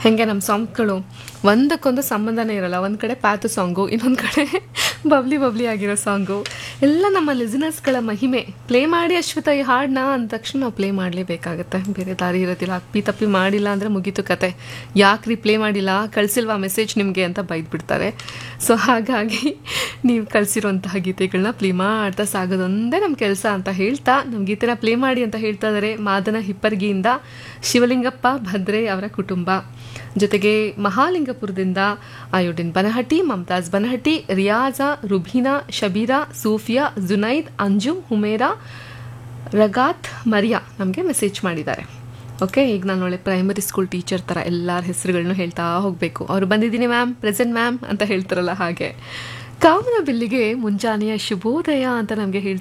ಹೆಂಗೆ ನಮ್ಮ ಸಾಂಗ್ಗಳು ಒಂದಕ್ಕೊಂದು ಸಂಬಂಧನೇ ಇರಲ್ಲ ಒಂದು ಕಡೆ ಪ್ಯಾತು ಸಾಂಗು ಇನ್ನೊಂದು ಕಡೆ ಬಬ್ಲಿ ಬಬ್ಲಿ ಆಗಿರೋ ಸಾಂಗು ಎಲ್ಲ ನಮ್ಮ ಲಿಸನರ್ಸ್ಗಳ ಮಹಿಮೆ ಪ್ಲೇ ಮಾಡಿ ಅಶ್ವಥ ಈ ಹಾಡನ್ನ ಅಂದ ತಕ್ಷಣ ನಾವು ಪ್ಲೇ ಮಾಡಲೇಬೇಕಾಗತ್ತೆ ಬೇರೆ ದಾರಿ ಇರೋದಿಲ್ಲ ಅಪ್ಪಿ ತಪ್ಪಿ ಮಾಡಿಲ್ಲ ಅಂದರೆ ಮುಗೀತು ಕತೆ ಯಾಕ್ರಿ ಪ್ಲೇ ಮಾಡಿಲ್ಲ ಕಳಿಸಿಲ್ವಾ ಮೆಸೇಜ್ ನಿಮಗೆ ಅಂತ ಬೈದ್ಬಿಡ್ತಾರೆ ಸೊ ಹಾಗಾಗಿ ನೀವು ಕಳಿಸಿರುವಂತಹ ಗೀತೆಗಳನ್ನ ಪ್ಲೇ ಮಾಡ್ತಾ ಸಾಗೋದೊಂದೇ ನಮ್ಮ ಕೆಲಸ ಅಂತ ಹೇಳ್ತಾ ನಮ್ಮ ಗೀತೆನ ಪ್ಲೇ ಮಾಡಿ ಅಂತ ಹೇಳ್ತಾ ಇದ್ದಾರೆ ಮಾದನ ಹಿಪ್ಪರ್ಗಿಯಿಂದ ಶಿವಲಿಂಗಪ್ಪ ಭದ್ರೆ ಅವರ ಕುಟುಂಬ ಜೊತೆಗೆ ಮಹಾಲಿಂಗಪುರದಿಂದ ಆಯೋಡಿನ್ ಬನಹಟ್ಟಿ ಮಮತಾಜ್ ಬನಹಟ್ಟಿ ರಿಯಾಜಾ ರುಬೀನಾ ಶಬೀರಾ ಸೂಫಿಯಾ ಜುನೈದ್ ಅಂಜುಮ್ ಹುಮೇರಾ ರಗಾತ್ ಮರಿಯಾ ನಮಗೆ ಮೆಸೇಜ್ ಮಾಡಿದ್ದಾರೆ ಓಕೆ ಈಗ ನಾನು ಒಳ್ಳೆ ಪ್ರೈಮರಿ ಸ್ಕೂಲ್ ಟೀಚರ್ ಥರ ಎಲ್ಲರ ಹೆಸರುಗಳನ್ನು ಹೇಳ್ತಾ ಹೋಗಬೇಕು ಅವರು ಬಂದಿದ್ದೀನಿ ಮ್ಯಾಮ್ ಪ್ರೆಸೆಂಟ್ ಮ್ಯಾಮ್ ಅಂತ ಹೇಳ್ತಾರಲ್ಲ ಹಾಗೆ ಕಾಮನ ಬಿಲ್ಲಿಗೆ ಮುಂಜಾನೆಯ ಶುಭೋದಯ ಅಂತ ನಮಗೆ ಹೇಳ್ತಾ